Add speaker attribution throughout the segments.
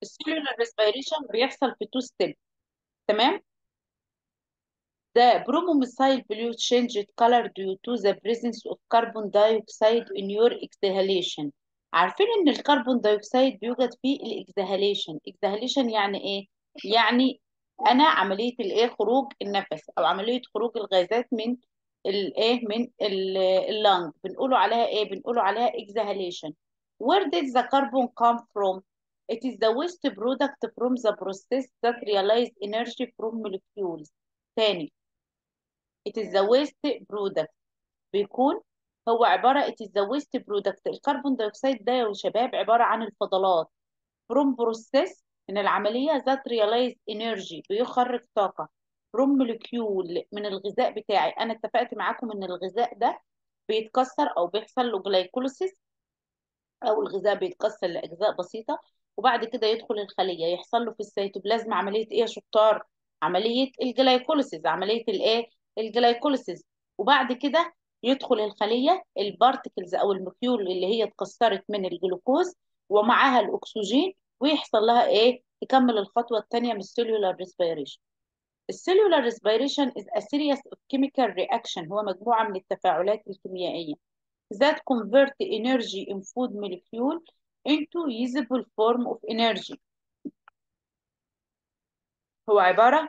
Speaker 1: السيلولار ريسبيريشن بيحصل في تو ستيب تمام The bromomycel blue changed color due to the presence of carbon dioxide in your exhalation. عارفين ان الكربون دايوكسيد بيوجد في الاكزهاليشن اكزهاليشن يعني ايه يعني انا عمليه الايه خروج النفس او عمليه خروج الغازات من الايه من اللنج بنقولوا عليها ايه بنقولوا عليها exhalation where did the carbon come from it is the waste product from the process that realize energy from molecules تاني it is the waste product بيكون هو عبارة it is the waste product الكربون دايوكسيد ده يا شباب عبارة عن الفضلات from process من العملية that realize energy بيخرج طاقة from molecule من الغذاء بتاعي أنا اتفقت معاكم إن الغذاء ده بيتكسر أو بيحصل له جلايكوليسيس أو الغذاء بيتكسر لأجزاء بسيطة وبعد كده يدخل الخلية يحصل له في السيتوبلازم عملية إيه يا شطار؟ عملية الجلايكوليسيس عملية الإيه؟ الجلايكوليسيس وبعد كده يدخل الخلية البارتكلز أو المكيول اللي هي اتكسرت من الجلوكوز ومعاها الأكسجين ويحصل لها إيه؟ تكمل الخطوة الثانية من السيلولار ريسبيريشن السيلولار ريسبيريشن is a series of chemical reaction هو مجموعة من التفاعلات الكيميائية that convert energy in food molecule into usable form of energy هو عبارة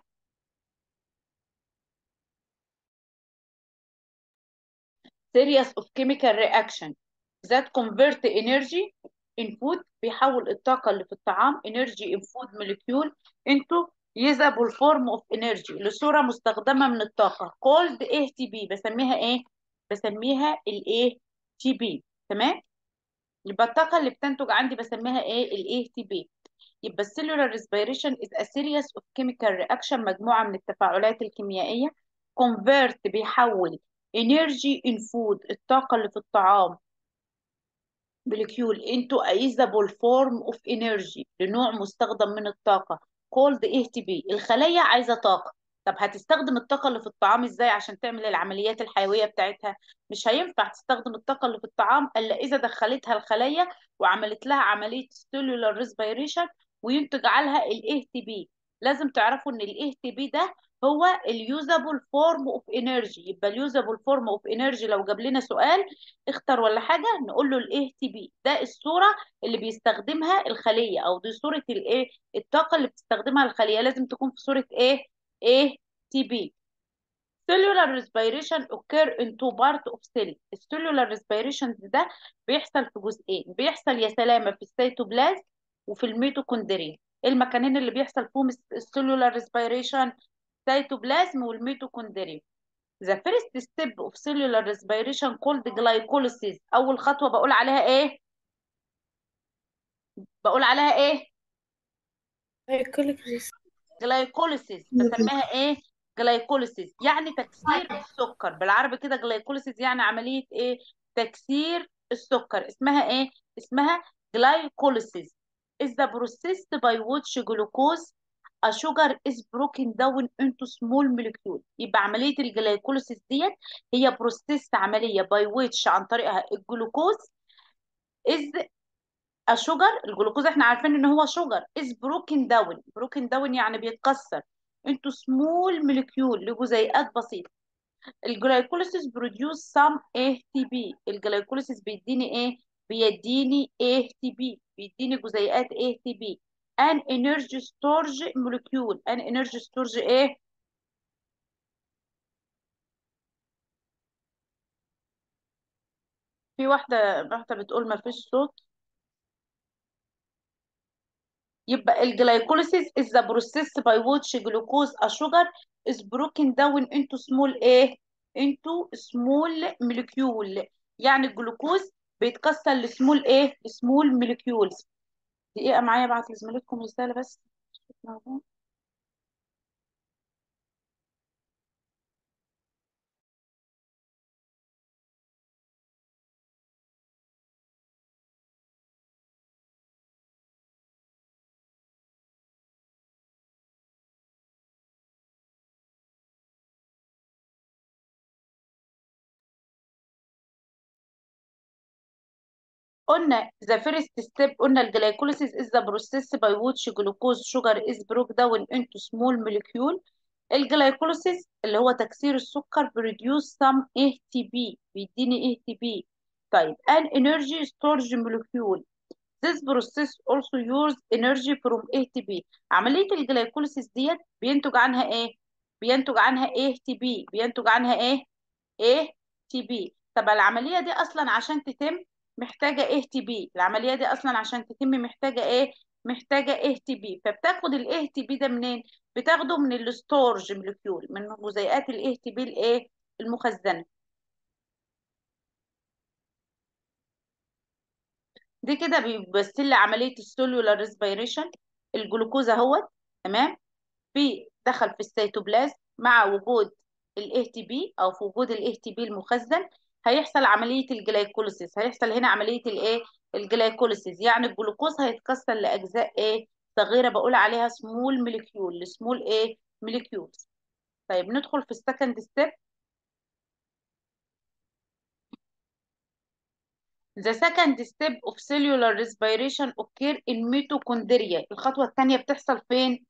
Speaker 1: series of chemical reaction that convert energy in food بيحول الطاقة اللي في الطعام energy in food molecule into usable form of energy لصورة مستخدمة من الطاقة called ATP بسميها ايه؟ بسميها ال ATP تمام؟ يبقى الطاقة اللي بتنتج عندي بسميها ايه؟ ال ATP يبقى cellular respiration is a series of chemical reaction مجموعة من التفاعلات الكيميائية convert بيحول energy in food الطاقة اللي في الطعام molecule into a usable form of energy لنوع مستخدم من الطاقة called ATP الخلية عايزة طاقة طب هتستخدم الطاقة اللي في الطعام ازاي عشان تعمل العمليات الحيوية بتاعتها مش هينفع تستخدم الطاقة اللي في الطعام الا اذا دخلتها الخلية وعملت لها عملية cellular respiration وينتج عنها ال ATP لازم تعرفوا ان ال ATP ده هو اليوزابل فورم اوف انرجي يبقى اليوزابل فورم اوف انرجي لو جاب لنا سؤال اختر ولا حاجه نقول له الاي تي بي ده الصوره اللي بيستخدمها الخليه او دي صوره الايه الطاقه اللي بتستخدمها الخليه لازم تكون في صوره ايه ايه تي بي cellular respiration occur in two part of cell السيلولار respiration ده بيحصل في جزئين بيحصل يا سلامه في السيتوبلازم وفي الميتوكوندريا المكانين اللي بيحصل فيهم السيلولار respiration السيتوبلازم والميتوكوندريا The first step of cellular respiration called glycolysis أول خطوة بقول عليها إيه؟ بقول عليها إيه؟ glycolysis بسميها إيه؟ glycolysis يعني تكسير السكر بالعربي كده glycolysis يعني عملية إيه؟ تكسير السكر اسمها إيه؟ اسمها glycolysis is the process by which glucose a sugar is broken down into small molecule يبقى عملية الجلايكوليسيس ديت هي بروسيس عملية by which عن طريقها الجلوكوز is a sugar الجلوكوز احنا عارفين ان هو sugar is broken down broken down يعني بيتكسر into small molecule لجزيئات بسيطة الجلايكوليسيس produce some ATP الجلايكوليسيس بيديني ايه بيديني ATP بيديني جزيئات ATP an energy storage molecule an energy storage ايه في واحدة واحدة بتقول ما فيش صوت يبقى الجلايكوليسيس is the process by which glucose a sugar is broken down into small ايه into small molecule يعني الجلوكوز بيتكسر لسمول ايه small molecules دقيقة معايا ابعت لزميلتكم رسالة بس قلنا the first step قلنا الجلايكوليسيس is the process by which glucose sugar is broken down into small molecule الجلايكوليسيس اللي هو تكسير السكر produce some ATP بيديني ATP طيب an energy storage molecule This process also use energy from ATP عملية الجلايكوليسيس ديت بينتج عنها ايه؟ بينتج عنها ATP بينتج عنها ايه؟ ATP طب العملية دي أصلا عشان تتم محتاجة ATP العملية دي أصلا عشان تتم محتاجة ايه؟ محتاجة ATP فبتاخد ال ATP ده منين؟ بتاخده من الستورج مولكيول من جزيئات ال ATP الايه؟ المخزنة دي كده بيمثل لي عمليه السيلولار ريسبيريشن الجلوكوز اهوت تمام في دخل في السيتوبلازم مع وجود الاي تي بي او في وجود الاي تي بي المخزن هيحصل عمليه الجلايكوليسيس هيحصل هنا عمليه الايه الجلايكوليسيس يعني الجلوكوز هيتكسر لاجزاء ايه صغيره بقول عليها سمول موليكيول سمول ايه موليكيولز طيب ندخل في السكند ستيب The second step of cellular respiration occur in mitochondria. الخطوة الثانية بتحصل فين؟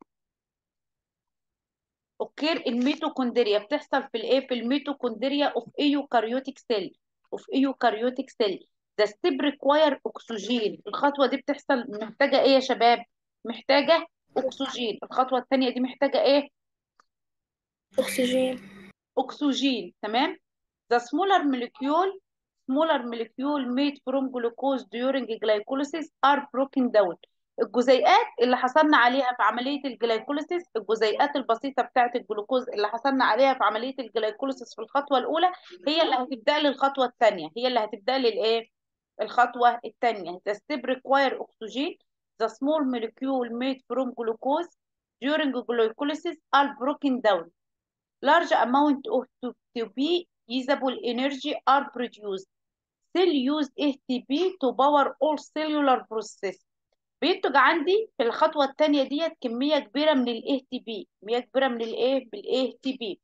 Speaker 1: occur in mitochondria بتحصل في الايه؟ في الميتوكوندريا of eukaryotic cell of eukaryotic cell. The step require oxygen. الخطوة دي بتحصل محتاجة ايه يا شباب؟ محتاجة أكسجين. الخطوة الثانية دي محتاجة ايه؟
Speaker 2: أكسجين
Speaker 1: أكسجين تمام؟ The smaller molecule smaller molecule made from glucose during glycolysis are broken down الجزيئات اللي حصلنا عليها في عملية الجلايكوليسيس الجزيئات البسيطة بتاعة الجلوكوز اللي حصلنا عليها في عملية الجلايكوليسيس في الخطوة الأولى هي اللي هتبدأ لي الخطوة الثانية هي اللي هتبدأ لي الإيه؟ الخطوة الثانية The step require oxygen The small molecule made from glucose during glycolysis are broken down Large amount of to be usable energy are produced cell use ATP to power all cellular process بينتج عندي في الخطوة الثانية ديت كمية كبيرة من ال ATP كمية كبيرة من الايه بال ATP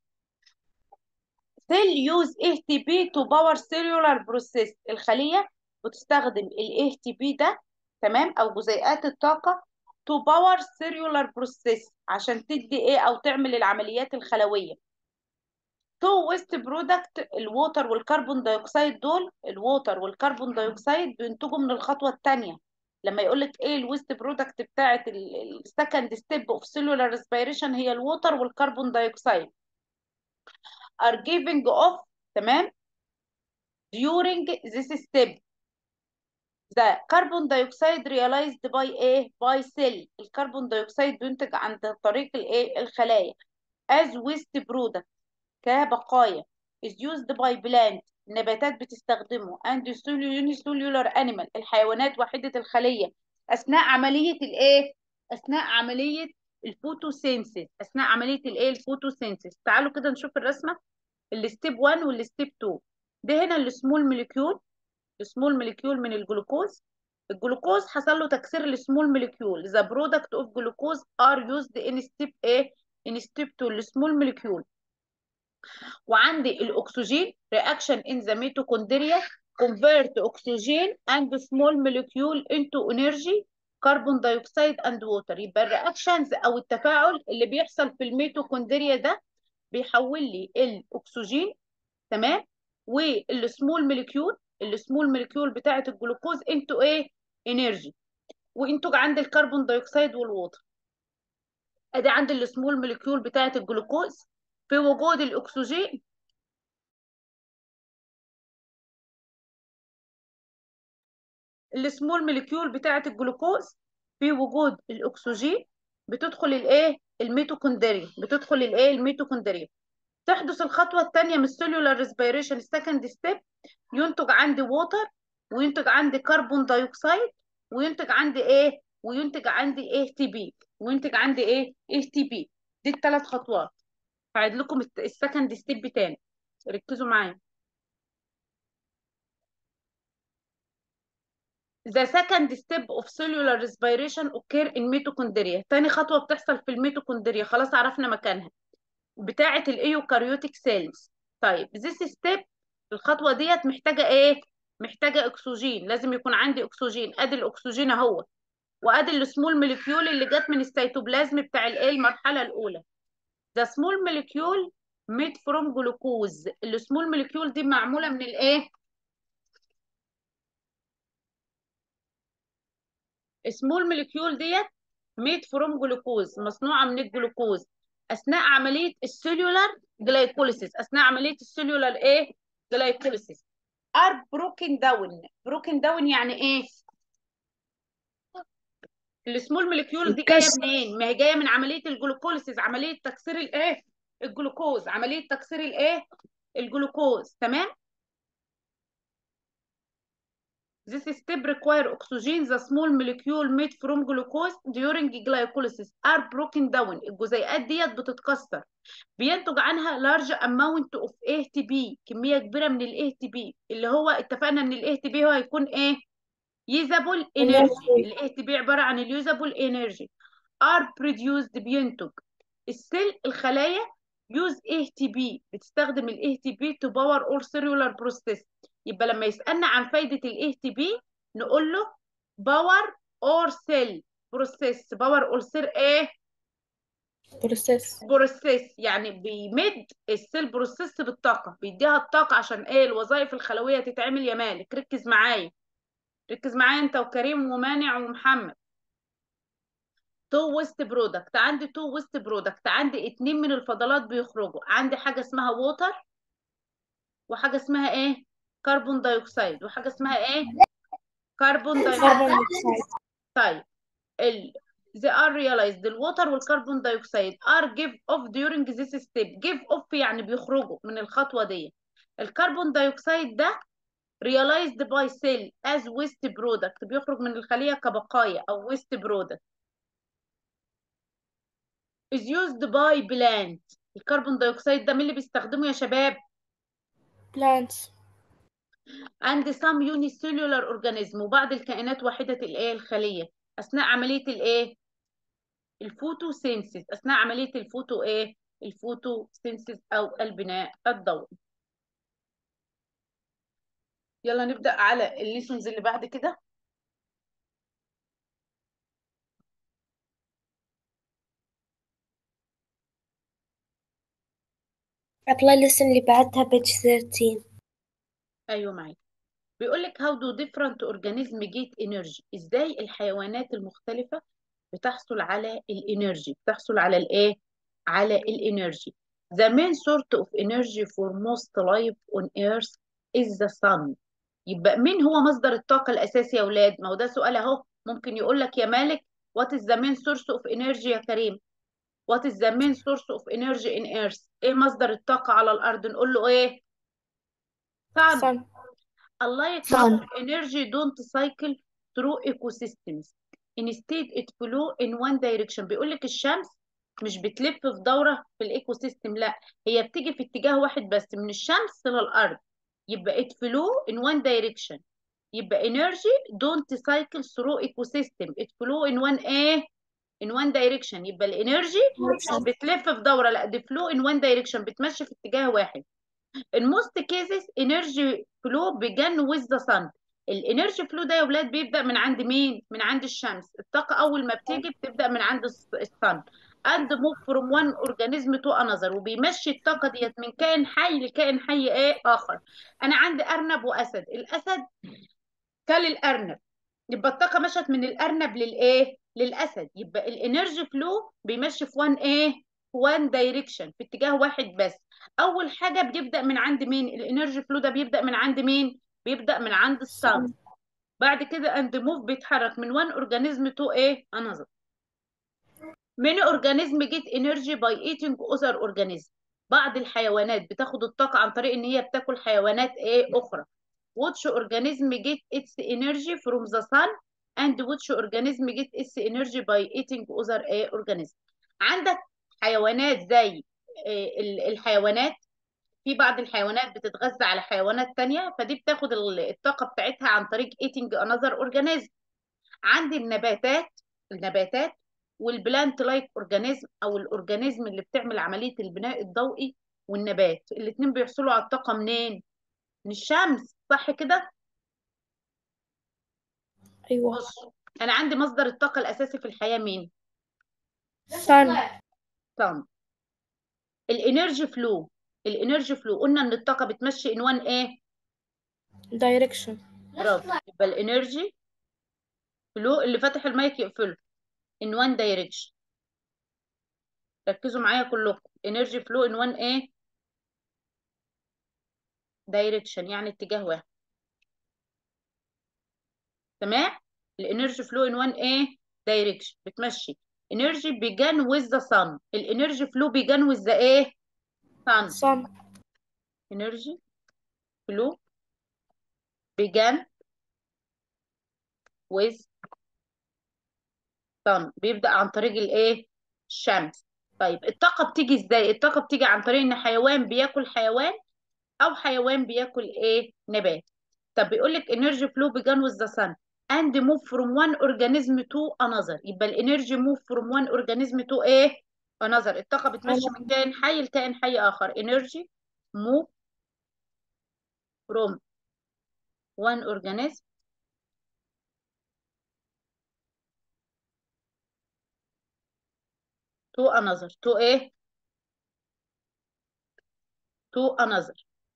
Speaker 1: cell use ATP to power cellular process الخلية بتستخدم ال ATP ده تمام أو جزيئات الطاقة to power cellular process عشان تدي ايه أو تعمل العمليات الخلوية تو ويست برودكت الووتر والكربون دايوكسيد دول الووتر والكربون دايوكسيد بينتجوا من الخطوه الثانيه لما يقول لك ايه الويست برودكت بتاعه السكند ستيب اوف سيلولار ريسبيريشن هي الووتر والكربون دايوكسيد are giving off تمام during this step the carbon dioxide realized by ايه by cell الكربون دايوكسيد بينتج عن طريق الايه الخلايا as waste product كبقايا is used by plant النباتات بتستخدمه and unicellular animal الحيوانات وحيدة الخلية أثناء عملية الإيه؟ أثناء عملية الفوتوسينسيس أثناء عملية الإيه؟ الفوتوسينسيس تعالوا كده نشوف الرسمة الستيب 1 والستيب 2 ده هنا السمول موليكيول السمول موليكيول من الجلوكوز الجلوكوز حصل له تكسير السمول موليكيول the product of glucose are used in step A in step 2 السمول موليكيول وعندي الاكسجين reaction in the mitochondria convert oxygen and small molecule into energy carbon dioxide and water يبقى الرياكشنز او التفاعل اللي بيحصل في الميتوكوندريا ده بيحول لي الاكسجين تمام والسمول موليكيول السمول موليكيول بتاعه الجلوكوز انتو ايه انرجي وانتج عندي الكربون دايوكسيد والووتر ادي عندي السمول موليكيول بتاعه الجلوكوز في وجود الأكسجين السمول موليكيول بتاعة الجلوكوز في وجود الأكسجين بتدخل الإيه؟ الميتوكوندريا بتدخل الإيه؟ الميتوكوندريا تحدث الخطوة الثانية من السيلولار ريسبيريشن السكند ستيب ينتج عندي ووتر وينتج عندي كربون دايوكسيد وينتج عندي إيه؟ وينتج عندي اي تي بي وينتج عندي ايه؟ اي تي بي دي الثلاث خطوات هعيد لكم السكند ستيب تاني ركزوا معايا The second step of cellular respiration occur in mitochondria. تاني خطوة بتحصل في الميتوكوندريا خلاص عرفنا مكانها بتاعة الايوكاريوتيك سيلز. طيب this step الخطوة ديت محتاجة ايه؟ محتاجه اكسجين لازم يكون عندي اكسجين ادي الاكسجين اهو وادي السمول موليكيول اللي جت من السيتوبلازم بتاع الايه المرحله الاولى ده سمول موليكيول ميد فروم جلوكوز السمول موليكيول دي معموله من الايه سمول موليكيول ديت ميد فروم جلوكوز مصنوعه من الجلوكوز اثناء عمليه السيلولار جلايكوليسيس اثناء عمليه السيلولار ايه جلايكوليسيس ار بروكن داون بروكن داون يعني ايه السمول موليكيول دي جايه
Speaker 2: الكسر.
Speaker 1: منين ما هي جايه من عمليه الجلوكوليسيس عمليه تكسير الايه الجلوكوز عمليه تكسير الايه الجلوكوز تمام This step require oxygen the small molecule made from glucose during glycolysis are broken down الجزيئات ديت بتتكسر بينتج عنها large amount of ATP كمية كبيرة من ال ATP اللي هو اتفقنا ان ال ATP هو هيكون ايه usable energy ال ATP عبارة عن ال usable energy are produced بينتج السيل الخلايا use ATP بتستخدم ال ATP to power all cellular process يبقى لما يسألنا عن فايدة ال ATP نقول له power or cell process power or cell ايه
Speaker 2: بروسيس
Speaker 1: بروسيس يعني بيمد السيل بروسيس بالطاقة بيديها الطاقة عشان ايه الوظائف الخلوية تتعمل يا مالك ركز معايا ركز معايا انت وكريم ومانع ومحمد تو ويست برودكت عندي تو ويست برودكت عندي اتنين من الفضلات بيخرجوا عندي حاجة اسمها ووتر وحاجة اسمها ايه كربون دايوكسيد وحاجة اسمها ايه كربون
Speaker 2: كربون
Speaker 1: دايوكسيد
Speaker 2: دايوكسيد
Speaker 1: طيب ال they are realized الوتر والكربون دايوكسيد are give off during this step give off يعني بيخرجوا من الخطوة دي الكربون دايوكسيد ده realized by cell as waste product بيخرج من الخلية كبقايا أو waste product is used by plant الكربون دايوكسيد ده مين اللي بيستخدمه يا شباب
Speaker 2: بلانتس
Speaker 1: and some unicellular organism وبعض الكائنات وحيدة الايه الخلية أثناء عملية الايه الفوتوسينسيس أثناء عملية الفوتو ايه الفوتوسينسيس أو البناء الضوئي يلا نبدأ على الليسونز اللي بعد كده
Speaker 2: ابلاي لسن اللي بعدها بيج 13
Speaker 1: ايوه معاك بيقول لك how do different organism get energy ازاي الحيوانات المختلفة بتحصل على الانرجي بتحصل على الايه على الانرجي the main source of energy for most life on earth is the sun يبقى مين هو مصدر الطاقة الأساسي يا أولاد ما هو ده سؤال أهو ممكن يقول لك يا مالك what is the main source of energy يا كريم what is the main source of energy in earth ايه مصدر الطاقة على الأرض نقول له ايه sun
Speaker 2: sun
Speaker 1: Unlike
Speaker 2: Sun.
Speaker 1: other energy don't cycle through ecosystems. Instead it flow in one direction. بيقول لك الشمس مش بتلف في دورة في الايكو سيستم لا هي بتيجي في اتجاه واحد بس من الشمس للأرض يبقى it flow in one direction. يبقى energy don't cycle through ecosystem. It flow in one ايه in one direction. يبقى الانرجي مش بتلف في دورة لا دي flow in one direction بتمشي في اتجاه واحد. In most cases energy flow began with the sun. الانرجي فلو ده يا ولاد بيبدأ من عند مين؟ من عند الشمس. الطاقة أول ما بتيجي بتبدأ من عند الس- السن. And move from one organism to another وبيمشي الطاقة ديت من كائن حي لكائن حي ايه آخر. أنا عندي أرنب وأسد. الأسد كل الأرنب. يبقى الطاقة مشت من الأرنب للإيه؟ للأسد. يبقى الانرجي فلو بيمشي في وان إيه؟ في وان دايركشن في اتجاه واحد بس. اول حاجه بيبدا من عند مين الانرجي فلو ده بيبدا من عند مين بيبدا من عند الصن بعد كده اند موف بيتحرك من وان اورجانيزم تو ايه انذر many organism get energy by eating other organism بعض الحيوانات بتاخد الطاقه عن طريق ان هي بتاكل حيوانات ايه اخرى which organism get its energy from the sun and which organism get its energy by eating other ايه organism عندك حيوانات زي إيه ال- الحيوانات في بعض الحيوانات بتتغذى على حيوانات تانية فدي بتاخد ال- الطاقة بتاعتها عن طريق eating another organism عندي النباتات النباتات والبلانت لايك اورجانيزم او الاورجانيزم اللي بتعمل عملية البناء الضوئي والنبات الاتنين بيحصلوا على الطاقة منين من الشمس صح كده
Speaker 2: أيوة
Speaker 1: بص انا عندي مصدر الطاقه الاساسي في الحياه مين
Speaker 2: sun
Speaker 1: طن الانرجي فلو الانرجي فلو قلنا ان الطاقه بتمشي ان وان ايه
Speaker 2: direction
Speaker 1: برافو يبقى الانرجي فلو اللي فاتح المايك يقفله ان وان دايركشن ركزوا معايا كلكم انرجي فلو ان وان ايه دايركشن يعني اتجاه واحد تمام الانرجي فلو ان وان ايه دايركشن بتمشي انرجي بيجان ويز ذا sun الانرجي فلو بيجان ويز ذا ايه sun
Speaker 2: sun
Speaker 1: energy flow began with sun بيبدأ عن طريق الايه الشمس طيب الطاقة بتيجي ازاي الطاقة بتيجي عن طريق ان حيوان بياكل حيوان او حيوان بياكل ايه نبات طب بيقول لك energy flow began with the sun and move from one organism to another يبقى الانرجي move from one organism to ايه another الطاقة بتمشي من كائن حي لكائن حي اخر energy move from one organism to another to ايه to another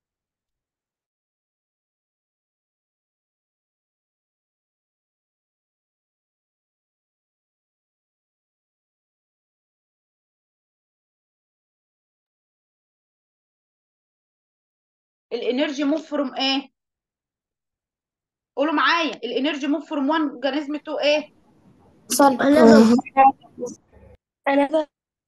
Speaker 1: الانرجي موف فروم ايه قولوا معايا الانرجي موف فروم وان اورجانيزم تو ايه
Speaker 2: sun another another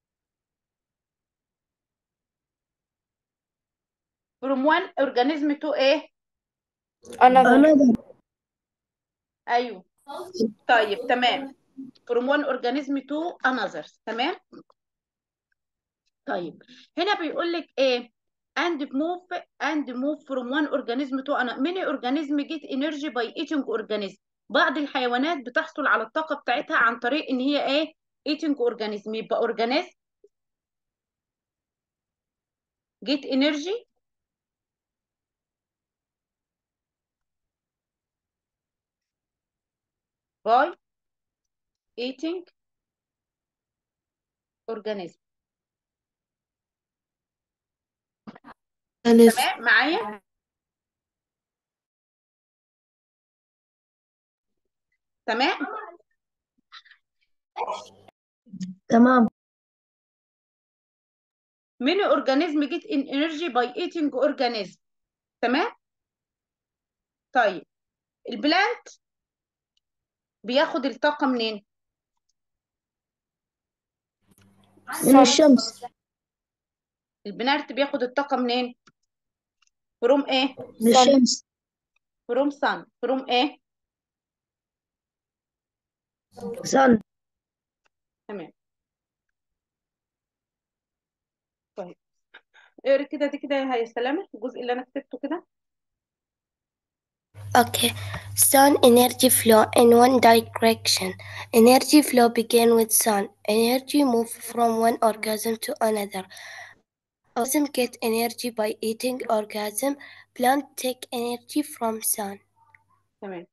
Speaker 1: فروم وان اورجانيزم تو ايه
Speaker 2: another
Speaker 1: ايوه طيب تمام فروم وان اورجانيزم تو انذر تمام طيب هنا بيقول لك ايه and move and move from one organism to another many organism get energy by eating organism بعض الحيوانات بتحصل على الطاقة بتاعتها عن طريق ان هي ايه eating organism يبقى organism get energy by eating organism تمام معايا تمام
Speaker 2: تمام
Speaker 1: many organism get in energy by eating organism تمام طيب البلانت بياخد الطاقة منين
Speaker 2: من الشمس
Speaker 1: البنات بياخد الطاقة منين فروم ايه
Speaker 2: من الشمس
Speaker 1: فروم sun فروم ايه
Speaker 2: sun
Speaker 1: تمام طيب اقرا كده دي كده يا سلامة الجزء اللي انا كتبته كده
Speaker 2: Okay. Sun energy flow in one direction. Energy flow begin with sun. Energy move from one organism to another. Organism get energy by eating organism. Plant take energy from sun.
Speaker 1: تمام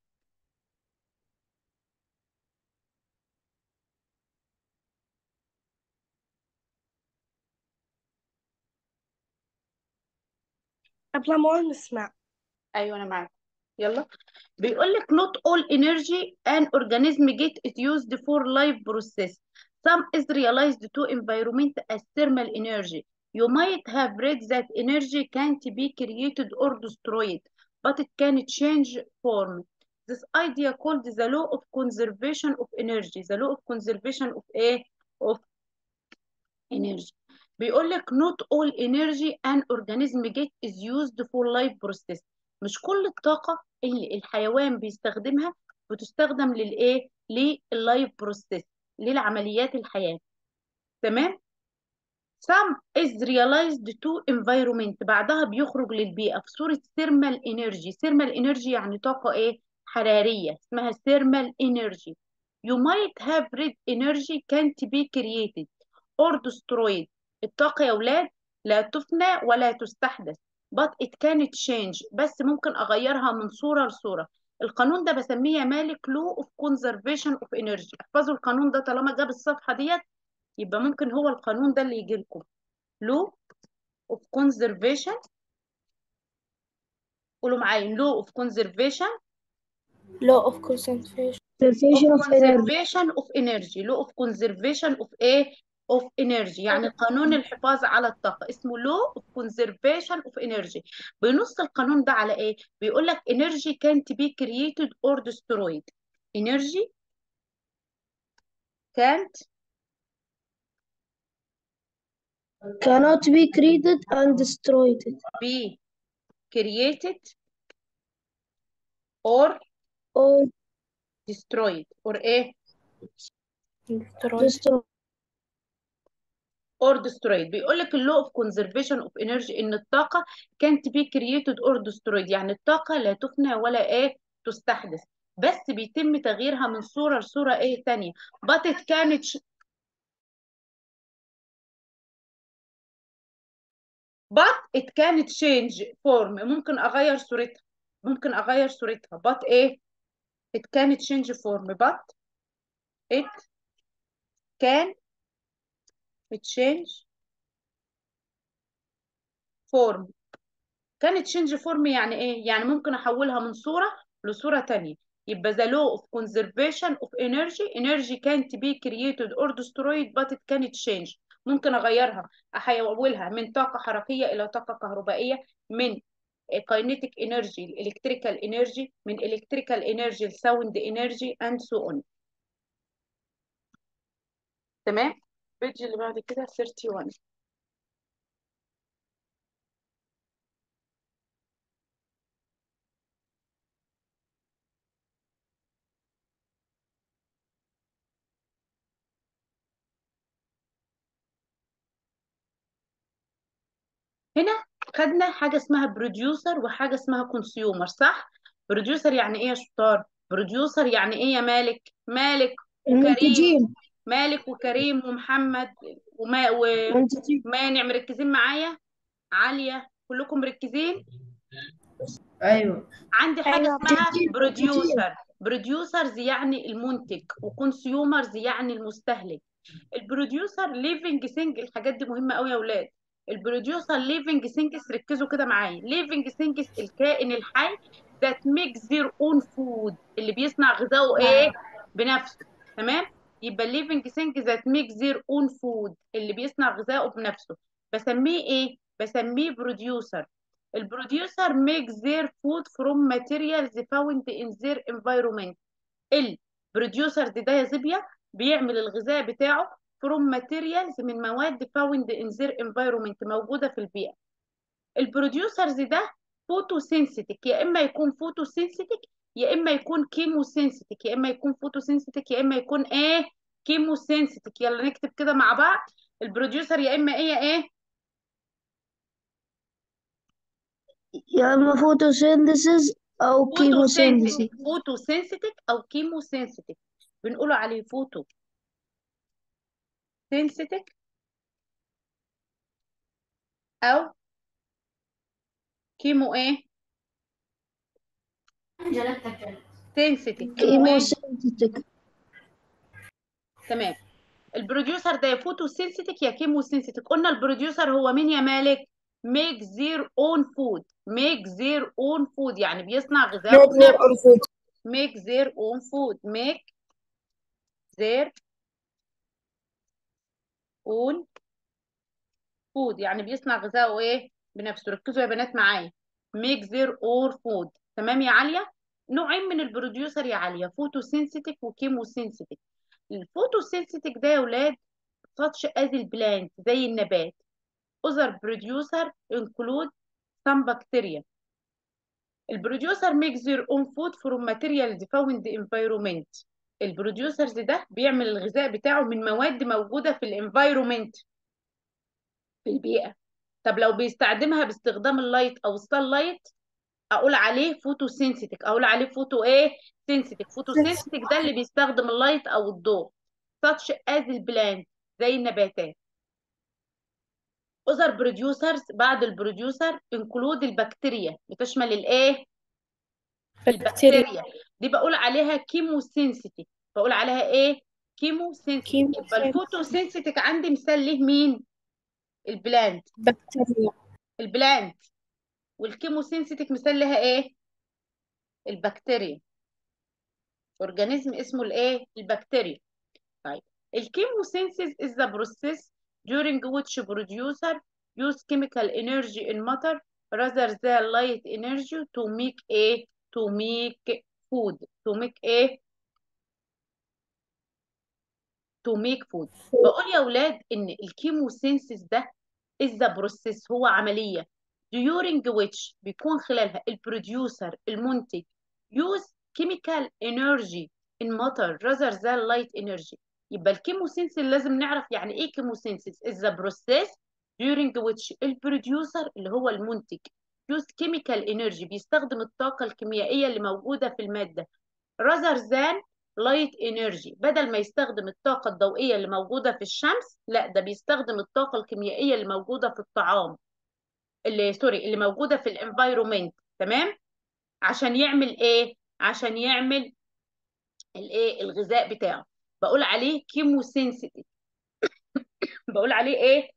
Speaker 2: قبل ما نسمع
Speaker 1: ايوه انا معاك يلا بيقول لك not all energy an organism get it used for life process some is realized to environment as thermal energy you might have read that energy can't be created or destroyed but it can change form this idea called the law of conservation of energy the law of conservation of a of energy بيقول لك not all energy an organism get is used for life process مش كل الطاقة اللي الحيوان بيستخدمها بتستخدم للايه لللايف بروسيس للعمليات الحياة تمام some is realized to environment بعدها بيخرج للبيئة في صورة thermal energy thermal energy يعني طاقة ايه حرارية اسمها thermal energy you might have read energy can't be created or destroyed الطاقة يا ولاد لا تفنى ولا تستحدث but it can change بس ممكن أغيرها من صورة لصورة القانون ده بسميه يا مالك لو اوف كونزرفيشن اوف انرجي احفظوا القانون ده طالما جاب الصفحه ديت يبقى ممكن هو القانون ده اللي يجي لكم لو اوف كونزرفيشن قولوا معايا لو اوف كونزرفيشن
Speaker 2: law of concentration
Speaker 3: Conservation
Speaker 1: of
Speaker 3: of energy.
Speaker 1: conservation of energy law of conservation of ايه of energy يعني قانون الحفاظ على الطاقة اسمه law of conservation of energy بينص القانون ده على ايه بيقول لك energy can't be created or destroyed energy can't
Speaker 3: Cannot be created and destroyed.
Speaker 1: be created or
Speaker 3: Or
Speaker 1: destroyed or ايه
Speaker 3: destroyed.
Speaker 1: or destroyed بيقول لك اللو اوف conservation of energy ان الطاقه can't be created or destroyed يعني الطاقه لا تفنى ولا ايه تستحدث بس بيتم تغييرها من صوره لصوره ايه تانية but it كانت but it can change form ممكن اغير صورتها ممكن اغير صورتها but ايه it can change form but it can change form كانت change form يعني ايه يعني ممكن احولها من صورة لصورة تانية يبقى the law of conservation of energy energy can't be created or destroyed but it can change ممكن اغيرها احولها من طاقة حركية الى طاقة كهربائية من kinetic energy electrical energy من electrical energy sound energy and so on تمام البيج اللي بعد كده 31 هنا خدنا حاجة اسمها بروديوسر وحاجة اسمها كونسيومر صح؟ بروديوسر يعني ايه يا شطار؟ بروديوسر يعني ايه يا مالك؟ مالك وكريم
Speaker 3: منتجين
Speaker 1: مالك وكريم ومحمد وما
Speaker 3: منتجين
Speaker 1: ومانع مركزين معايا؟ عالية كلكم مركزين؟
Speaker 3: أيوة
Speaker 1: عندي حاجة
Speaker 2: أيوة.
Speaker 1: اسمها
Speaker 3: منتجين،
Speaker 1: بروديوسر بروديوسرز يعني المنتج وكونسيومرز يعني المستهلك البروديوسر ليفنج سينج الحاجات دي مهمة قوي يا اولاد البروديوسر ليفنج سينجز ركزوا كده معايا ليفنج سينجز الكائن الحي that makes their own food اللي بيصنع غذائه ايه بنفسه تمام يبقى الليفنج سينج that makes their own food اللي بيصنع غذائه بنفسه بسميه ايه بسميه بروديوسر البروديوسر makes their food from materials found in their environment البروديوسر ده يا زبية بيعمل الغذاء بتاعه from materials من مواد found in their environment موجودة في البيئة البروديوسرز ده فوتوسينثيتيك يا اما يكون فوتوسينثيتيك يا اما يكون كيموسينثيتيك يا اما يكون فوتوسينثيتيك يا اما يكون ايه كيموسينثيتيك يلا نكتب كده مع بعض البروديوسر يا اما ايه يا ايه
Speaker 3: يا إما photosynthesis أو chemosynthesis
Speaker 1: فوتوسينثيتيك فوتوسينثيتيك او كيموسينثيتيك بنقوله عليه فوتو سينثيتيك او كيمو ايه سينثيتيك كيمو ايه
Speaker 3: chemosynthetic
Speaker 1: تمام البروديوسر ده يا فوتو سينثيتيك يا كيمو سينثيتيك قلنا البروديوسر هو مين يا مالك make their own food make their own food يعني بيصنع غذاء بنفسه make their own food make their own food يعني بيصنع غذاءه ايه بنفسه ركزوا يا بنات معايا make their own food تمام يا عالية نوعين من البروديوسر يا عالية فوتو سينثيتيك وكيمو سينثيتيك الفوتو سينثيتيك ده يا ولاد such as البلانت زي النبات other producer include some bacteria البروديوسر makes their own food from materials found in the environment البروديوسرز ده بيعمل الغذاء بتاعه من مواد موجودة في الانفايرومنت في البيئة طب لو بيستخدمها باستخدام اللايت او السان لايت اقول عليه فوتو سينثيتيك اقول عليه فوتو ايه سينثيتيك فوتو سينثيتيك ده اللي بيستخدم اللايت او الضوء such as البلانت زي النباتات other producers بعد البروديوسر include البكتيريا بتشمل الايه
Speaker 2: بكتيريا
Speaker 1: البكتيريا دي بقول عليها كيموسينسيتيك بقول عليها ايه كيموسينسيتيك يبقى
Speaker 2: كيموسينسيتيك
Speaker 1: الفوتوسينسيتيك عندي مثال ليه مين البلانت
Speaker 2: بكتيريا
Speaker 1: البلانت والكيموسينسيتيك مثال لها ايه البكتيريا اورجانيزم اسمه الايه البكتيريا طيب الكيموسينسيس is the process during which producer use chemical energy in matter rather than light energy to make a to make food to make a to make food بقول يا اولاد ان الكيموسينسيس ده is the process هو عمليه during which بيكون خلالها البروديوسر المنتج use chemical energy in matter rather than light energy يبقى الكيموسينسيس لازم نعرف يعني ايه كيموسينسيس is the process during which البروديوسر اللي هو المنتج use chemical energy بيستخدم الطاقة الكيميائية اللي موجودة في المادة rather than light energy بدل ما يستخدم الطاقة الضوئية اللي موجودة في الشمس لا ده بيستخدم الطاقة الكيميائية اللي موجودة في الطعام اللي سوري اللي موجودة في الانفايرومنت تمام عشان يعمل ايه عشان يعمل الايه الغذاء بتاعه بقول عليه كيموسينسيتيف بقول عليه ايه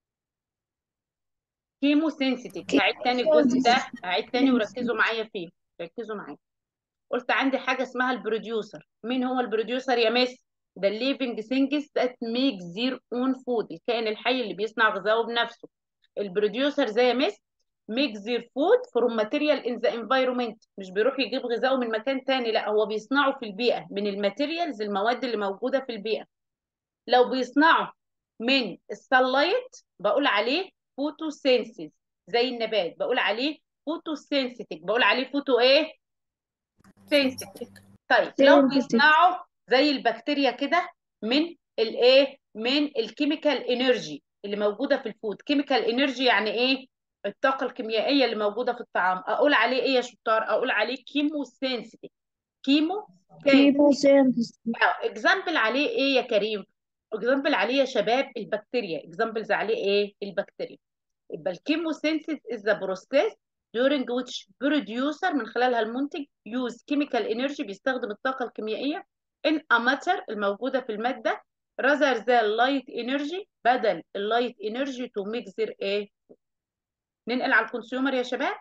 Speaker 1: كيموسينسيتيف هعيد تاني الجزء ده هعيد تاني وركزوا معايا فيه ركزوا معايا قلت عندي حاجه اسمها البروديوسر مين هو البروديوسر يا مس ده الليفنج ثينجز ذات ميك زير اون فود الكائن الحي اللي بيصنع غذائه بنفسه البروديوسر زي يا مس ميك زير فود فروم ماتيريال ان ذا انفايرمنت مش بيروح يجيب غذائه من مكان تاني لا هو بيصنعه في البيئه من الماتيريالز المواد اللي موجوده في البيئه لو بيصنعه من السلايت بقول عليه فوتوسينسيس زي النبات بقول عليه فوتوسينسيتيك بقول عليه فوتو ايه سينسيتيك طيب لو
Speaker 3: Synthetic.
Speaker 1: بيصنعوا زي البكتيريا كده من الايه من الكيميكال انرجي اللي موجوده في الفود كيميكال انرجي يعني ايه الطاقه الكيميائيه اللي موجوده في الطعام اقول عليه ايه يا شطار اقول عليه كيمو سينسيتيك كيمو
Speaker 3: Chemosynthesis.
Speaker 1: اكزامبل عليه ايه يا كريم اكزامبل عليه يا شباب البكتيريا اكزامبلز عليه ايه البكتيريا يبقى الكيموسينثيس is the process during which producer من خلالها المنتج use chemical energy بيستخدم الطاقة الكيميائية in a matter الموجودة في المادة rather than light energy بدل اللايت energy to make their ايه ننقل على الكونسيومر يا شباب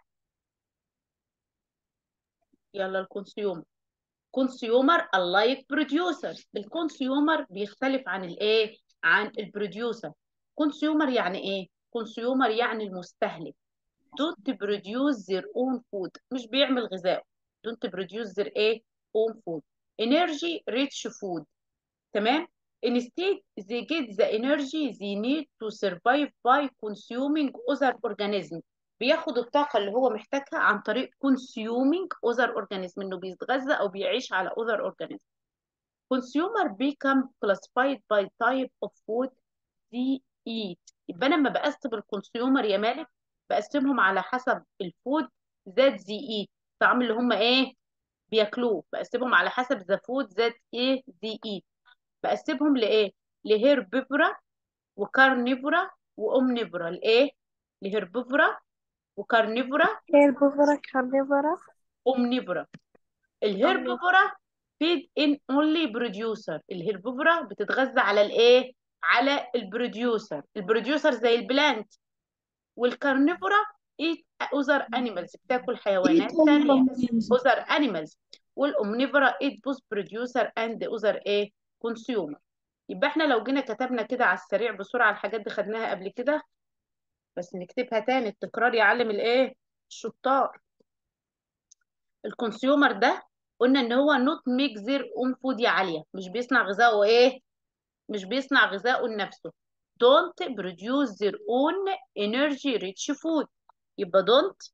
Speaker 1: يلا الكونسيومر كونسيومر alike producer الكونسيومر بيختلف عن الايه عن البروديوسر كونسيومر يعني ايه كونسيومر يعني المستهلك don't produce their own food مش بيعمل غذاء don't produce their ايه own food energy rich food تمام instead they get the energy they need to survive by consuming other organisms بياخد الطاقة اللي هو محتاجها عن طريق consuming other organism انه بيتغذى او بيعيش على other organism consumer become classified by type of food they eat يبقى انا لما بقسم الكونسيومر يا مالك بقسمهم على حسب الفود ذات زي ايت الطعام اللي هم ايه بياكلوه بقسمهم على حسب ذا فود ذات ايه زي ايت بقسمهم لايه لهيربيفورا وكارنيفورا واومنيفورا الايه لهيربيفورا وكارنيفورا
Speaker 2: هيربيفورا كارنيفورا
Speaker 1: اومنيفورا الهيربيفورا فيد ان اونلي بروديوسر الهيربيفورا بتتغذى على الايه على البروديوسر البروديوسر زي البلانت والكارنيفورا ايت اوزر انيمالز بتاكل حيوانات
Speaker 3: Eat
Speaker 1: ثانيه
Speaker 3: animals.
Speaker 1: اوزر انيمالز والاومنيفورا ايت بوث بروديوسر اند اوزر ايه كونسيومر يبقى احنا لو جينا كتبنا كده على السريع بسرعه الحاجات دي خدناها قبل كده بس نكتبها تاني التكرار يعلم الايه الشطار الكونسيومر ده قلنا ان هو نوت ميك زير اون فود يا عاليه مش بيصنع غذائه ايه مش بيصنع غذائه لنفسه don't produce their own energy rich food يبقى don't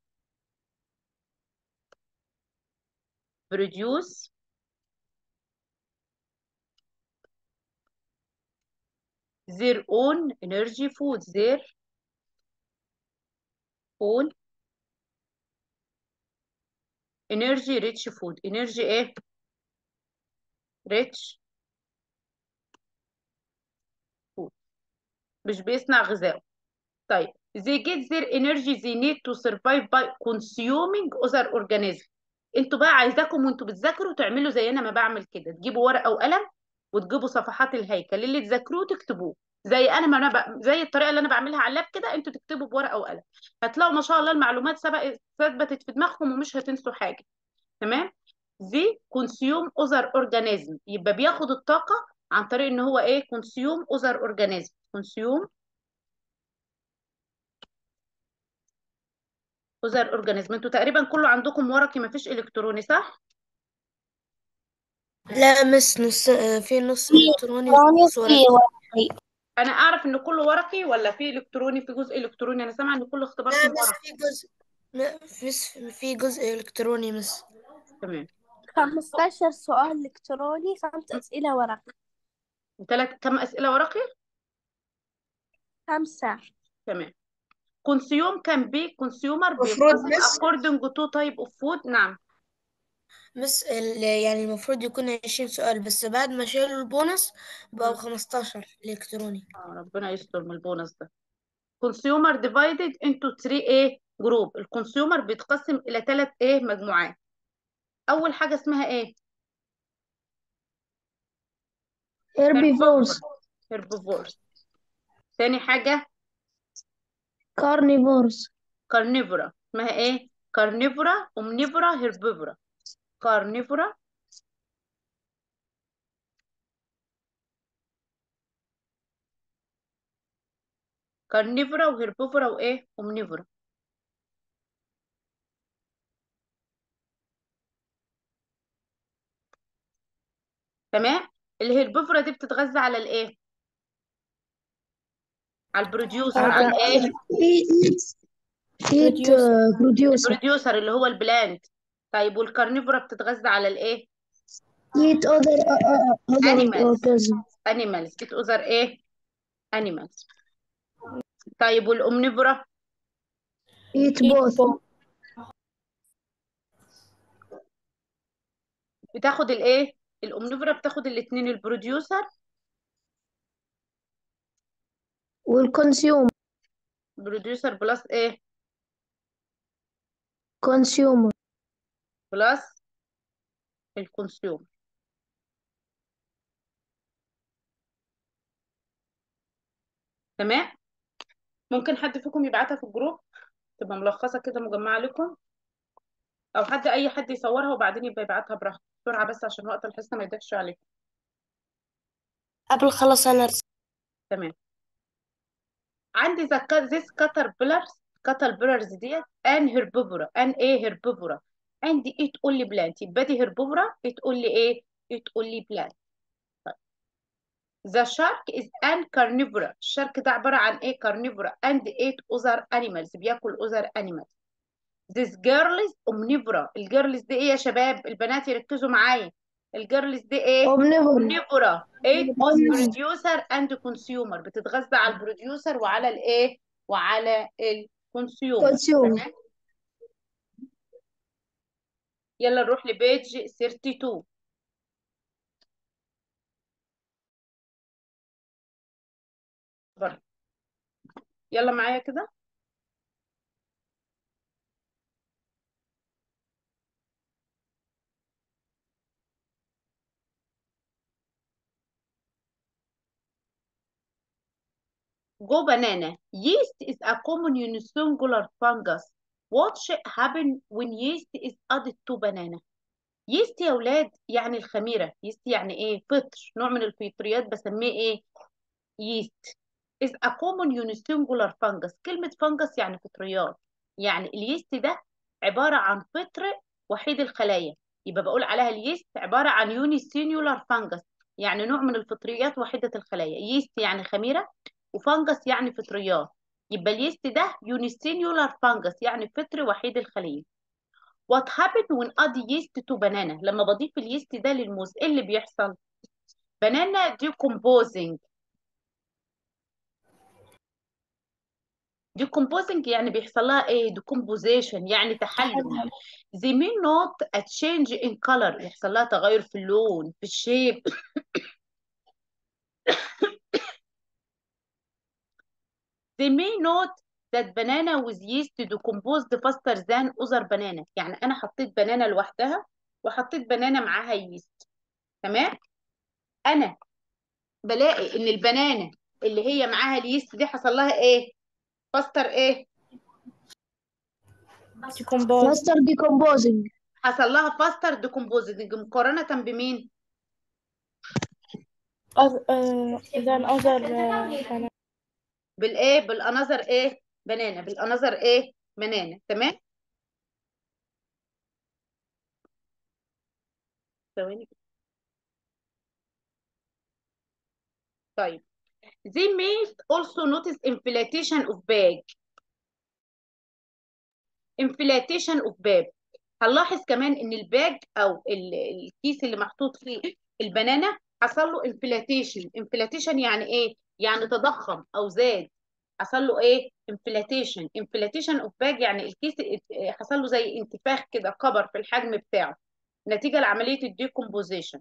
Speaker 1: produce their own energy food their own energy rich food energy ايه rich food مش بيصنع غذائه طيب they get their energy they need to survive by consuming other organisms انتوا بقى عايزاكم وانتوا بتذاكروا تعملوا زي انا ما بعمل كده تجيبوا ورقه وقلم وتجيبوا صفحات الهيكل اللي تذاكروه تكتبوه زي انا ما انا ب... زي الطريقه اللي انا بعملها على اللاب كده انتوا تكتبوا بورقه وقلم هتلاقوا ما شاء الله المعلومات سبقت ثبتت في دماغكم ومش هتنسوا حاجه تمام دي كونسيوم اوزر اورجانيزم يبقى بياخد الطاقه عن طريق ان هو ايه كونسيوم اوزر اورجانيزم كونسيوم اوزر اورجانيزم انتوا تقريبا كله عندكم ورقي ما فيش الكتروني صح
Speaker 4: لا مس نص آه، في نص إلكتروني
Speaker 2: إلكتروني
Speaker 4: ونص
Speaker 2: وفي
Speaker 4: ورقي
Speaker 2: ورقي
Speaker 1: انا اعرف ان كله ورقي ولا في الكتروني في جزء الكتروني انا سامعه ان كل
Speaker 4: لا
Speaker 1: اختباركم
Speaker 4: مس
Speaker 1: ورقي
Speaker 4: في جزء لا في في جزء إلكتروني مس
Speaker 1: تمام
Speaker 3: 15 سؤال إلكتروني خمس أسئلة ورقي
Speaker 1: ثلاث كم اسئله ورقي
Speaker 3: خمسة
Speaker 1: تمام consume can be consumer
Speaker 4: مفروض
Speaker 1: بينقسم
Speaker 4: بس-
Speaker 1: according to type of food نعم
Speaker 4: مس ال- يعني المفروض يكون 20 سؤال بس بعد ما شالوا البونص بقوا
Speaker 1: مم.
Speaker 4: 15 إلكتروني
Speaker 1: آه، ربنا يستر من البونص ده consumer divided into 3 ايه جروب الكونسيومر بيتقسم الى ثلاث ايه مجموعات اول حاجه اسمها ايه
Speaker 3: herbivores
Speaker 1: herbivores ثاني حاجه
Speaker 3: carnivores
Speaker 1: carnivora اسمها ايه carnivora omnivora herbivora carnivora carnivora وهربيفورا وايه omnivora تمام الهربيفورا دي بتتغذى على الايه على البروديوسر على الايه
Speaker 3: eat uh, producer
Speaker 1: البروديوسر اللي هو البلانت طيب والكارنيفورا بتتغذى على الايه
Speaker 3: eat other uh, uh, other
Speaker 1: Animals.
Speaker 3: organisms
Speaker 1: animals it other ايه animals طيب والامنيفورا
Speaker 3: eat both
Speaker 1: بتاخد الايه الامنيفورا بتاخد الاثنين البروديوسر
Speaker 3: will consume
Speaker 1: بروديوسر بلس ايه
Speaker 3: consumer
Speaker 1: بلس الكونسيوم تمام ممكن حد فيكم يبعتها في الجروب تبقى ملخصة كده مجمعة لكم او حد اي حد يصورها وبعدين يبقى يبعتها براحته بسرعة بس عشان وقت الحصة ما يضيعش عليكم
Speaker 2: قبل خلص أنا أرسل
Speaker 1: تمام عندي ذا this caterpillars caterpillars ديت ان herbivora ان ايه herbivora عندي it only plant يبقى دي herbivora it only ايه it only plant The shark is an carnivora الشارك ده عبارة عن ايه carnivora and ate other animals بياكل other animals This girl is omnivora الجيرلز دي ايه يا شباب البنات يركزوا معايا الجيرلز دي ايه
Speaker 3: omnivore
Speaker 1: omnivora ايه both
Speaker 3: Omnivore.
Speaker 1: producer and consumer بتتغذى على البروديوسر وعلى الايه وعلى الكونسيومر
Speaker 3: consume
Speaker 1: تمام يلا نروح لبيج 32 بره يلا معايا كده Go banana. Yeast is a common unicellular fungus. What should happen when yeast is added to banana? yeast يا ولاد يعني الخميرة yeast يعني ايه فطر نوع من الفطريات بسميه ايه yeast is a common unicellular fungus كلمة fungus يعني فطريات يعني اليست ده عبارة عن فطر وحيد الخلايا يبقى بقول عليها اليست عبارة عن unicellular fungus يعني نوع من الفطريات وحيدة الخلايا ييست يعني خميرة وفانجس يعني فطريات يبقى اليست ده unicellular fungus يعني فطر وحيد الخلية What happened when add yeast to banana لما بضيف اليست ده للموز ايه اللي بيحصل banana decomposing decomposing يعني بيحصل لها ايه decomposition يعني تحلل they may not a change in color يحصل لها تغير في اللون في الشيب they may not that banana with yeast decomposed faster than other banana يعني انا حطيت بنانا لوحدها وحطيت بنانا معاها ييست تمام انا بلاقي ان البنانه اللي هي معاها اليست دي حصل لها ايه فاستر ايه
Speaker 4: decompose
Speaker 3: ماستر ديكومبوزنج
Speaker 1: حصل لها فاستر ديكومبوزنج مقارنه بمين
Speaker 3: then other uh,
Speaker 1: بالايه بالانذر ايه بنانا بالانذر ايه بنانا تمام ثواني طيب they may also notice inflation of bag inflation of bag هنلاحظ كمان ان الباج او ال- الكيس اللي محطوط فيه البنانه حصل له inflation inflation يعني ايه يعني تضخم او زاد حصل له ايه inflation inflation of bag يعني الكيس ات- حصل له زي انتفاخ كده كبر في الحجم بتاعه نتيجه لعمليه الديكومبوزيشن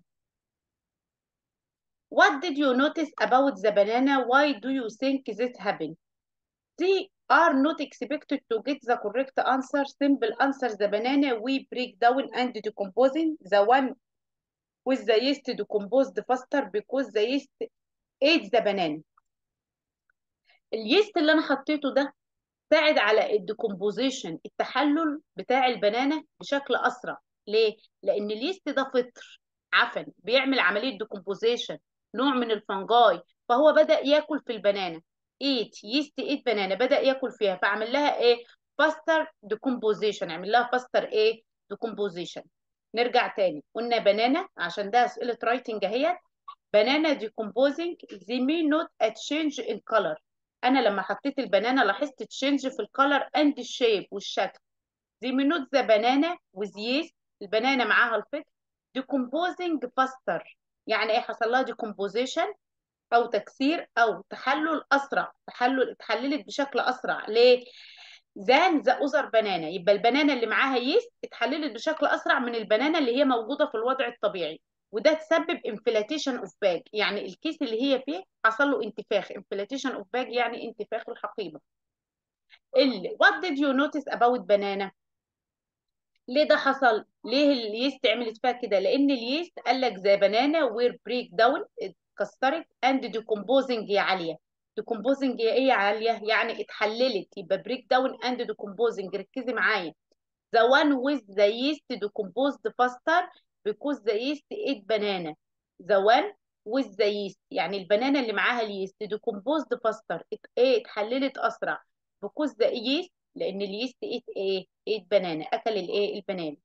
Speaker 1: What did you notice about the banana? Why do you think this happened? They are not expected to get the correct answer. Simple answer, the banana we break down and decomposing. The one with the yeast decomposed faster because the yeast ate the banana. اليست اللي انا حطيته ده ساعد على الديكومبوزيشن التحلل بتاع البنانه بشكل اسرع ليه لان اليست ده فطر عفن بيعمل عمليه ديكومبوزيشن نوع من الفنجاي فهو بدا ياكل في البنانه ايت يست ايت بنانه بدا ياكل فيها فعمل لها ايه فاستر ديكومبوزيشن عمل لها فاستر ايه ديكومبوزيشن نرجع تاني قلنا بنانه عشان ده اسئله رايتنج اهيت بنانا decomposing they may not a change in color انا لما حطيت البنانه لاحظت تشينج في الكالر اند الشيب والشكل they may not the banana with yeast البنانه معاها الفطر decomposing faster يعني ايه حصل لها decomposition او تكسير او تحلل اسرع تحلل اتحللت بشكل اسرع ليه than the other banana يبقى البنانه اللي معاها ييست اتحللت بشكل اسرع من البنانه اللي هي موجوده في الوضع الطبيعي وده تسبب inflation of bag يعني الكيس اللي هي فيه حصل له انتفاخ inflation of bag يعني انتفاخ الحقيبه اللي what did you notice about banana ليه ده حصل ليه اليست عملت فيها كده لان اليست قال لك ذا بنانا وير بريك داون اتكسرت اند ديكومبوزنج يا عاليه ديكومبوزنج يا ايه يا عاليه يعني اتحللت يبقى بريك داون اند ديكومبوزنج ركزي معايا the one with the yeast decomposed faster because the yeast ate banana the one with the yeast يعني البنانه اللي معاها اليست decomposed faster ات ايه اتحللت اسرع because the yeast لان اليست ate ايه ate banana اكل الايه البنانه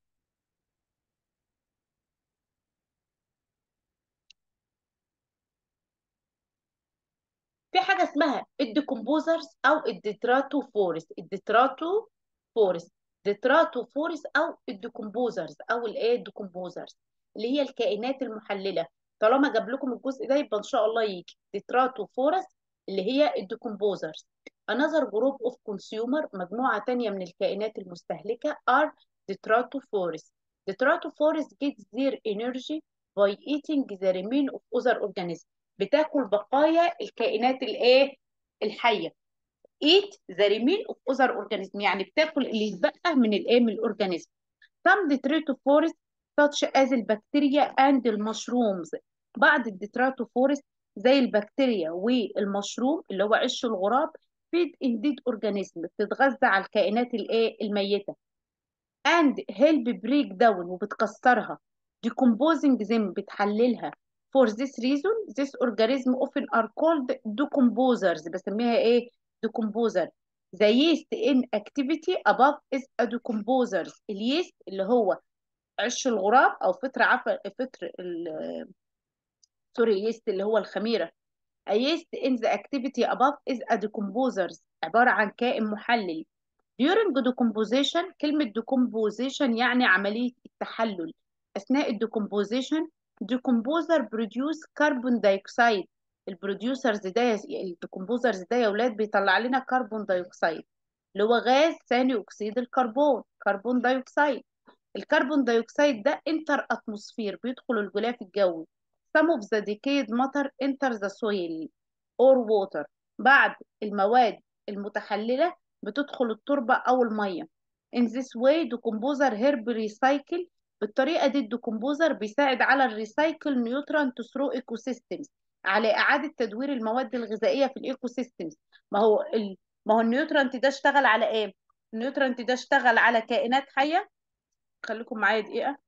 Speaker 1: في حاجه اسمها الديكومبوزرز او الديتراتوفورس الديتراتوفورس ديتراتوفورس او الديكومبوزرز او الايه الديكومبوزرز اللي هي الكائنات المحلله طالما جاب لكم الجزء ده يبقى ان شاء الله يجي ديتراتوفورس اللي هي الديكومبوزرز another group of consumer مجموعه تانية من الكائنات المستهلكه are detratophores detratophores get their energy by eating the remain of other organisms بتاكل بقايا الكائنات الايه الحيه eat the remain of other organism يعني بتاكل اللي يتبقى من الايه من الاورجانيزم some detratophores such as البكتيريا and المشرومز بعض الديتراتوفورس زي البكتيريا والمشروم اللي هو عش الغراب feed indeed organism بتتغذى على الكائنات الايه الميته and help break down وبتكسرها decomposing them بتحللها for this reason this organism often are called decomposers بسميها ايه decomposer the yeast in activity above is a decomposer اليست اللي هو عش الغراب او فطر عفن فطر ال- سوري يست اللي هو الخميره a yeast in the activity above is a decomposer عباره عن كائن محلل during decomposition كلمة decomposition يعني عملية التحلل أثناء الديكومبوزيشن decomposer produce carbon dioxide البروديوسرز ده الديكومبوزرز ده يا ولاد بيطلع لنا كربون دايوكسيد اللي هو غاز ثاني أكسيد الكربون كربون دايوكسيد الكربون دايوكسيد ده انتر اتموسفير بيدخل الغلاف الجوي some of the decayed matter enter the soil or water بعض المواد المتحللة بتدخل التربة أو المية in this way decomposer help recycle بالطريقة دي الديكمبوزر بيساعد على الريسايكل نيوترانت ثرو ايكو سيستمز على إعادة تدوير المواد الغذائية في الايكو سيستمز ما هو ال... ما هو النيوترانت ده اشتغل على ايه النيوترانت ده اشتغل على كائنات حية خليكم معايا دقيقة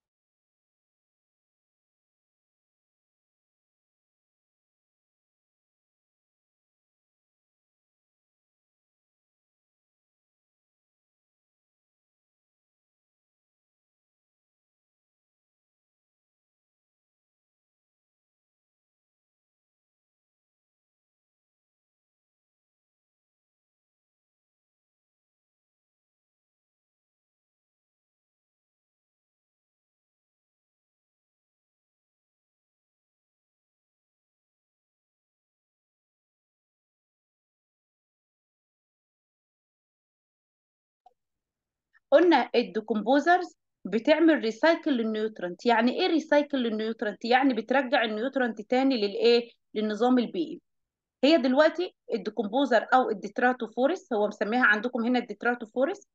Speaker 1: قلنا الديكمبوزرز بتعمل ريسايكل للنيوترنت يعني ايه ريسايكل للنيوترنت يعني بترجع النيوترنت تاني للايه للنظام البيئي هي دلوقتي الديكمبوزر او الديتراتوفورس هو مسميها عندكم هنا الديتراتوفورس